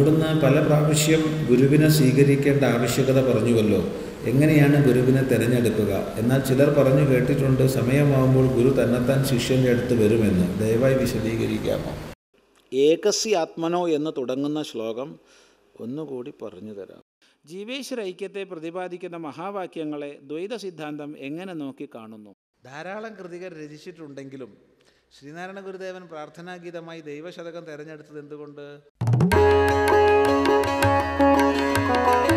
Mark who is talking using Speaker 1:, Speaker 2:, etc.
Speaker 1: അവിടുന്ന് പല പ്രാവശ്യം ഗുരുവിനെ സ്വീകരിക്കേണ്ട ആവശ്യകത പറഞ്ഞുവല്ലോ എങ്ങനെയാണ് ഗുരുവിനെ തിരഞ്ഞെടുക്കുക എന്നാൽ ചിലർ പറഞ്ഞു കേട്ടിട്ടുണ്ട് സമയമാകുമ്പോൾ ഗുരു തന്നെത്താൻ ശിഷ്യൻ്റെ അടുത്ത് വരുമെന്ന് ദയവായി വിശദീകരിക്കാമോ
Speaker 2: ഏകസി ആത്മനോ എന്ന് തുടങ്ങുന്ന ശ്ലോകം ഒന്നുകൂടി പറഞ്ഞു തരാം ജീവേശ്വര ഐക്യത്തെ പ്രതിപാദിക്കുന്ന മഹാവാക്യങ്ങളെ ദ്വൈത സിദ്ധാന്തം എങ്ങനെ നോക്കി കാണുന്നു
Speaker 1: ധാരാളം കൃതികൾ രചിച്ചിട്ടുണ്ടെങ്കിലും ശ്രീനാരായണ ഗുരുദേവൻ പ്രാർത്ഥനാഗീതമായി ദൈവശതകം തിരഞ്ഞെടുത്തത് എന്തുകൊണ്ട്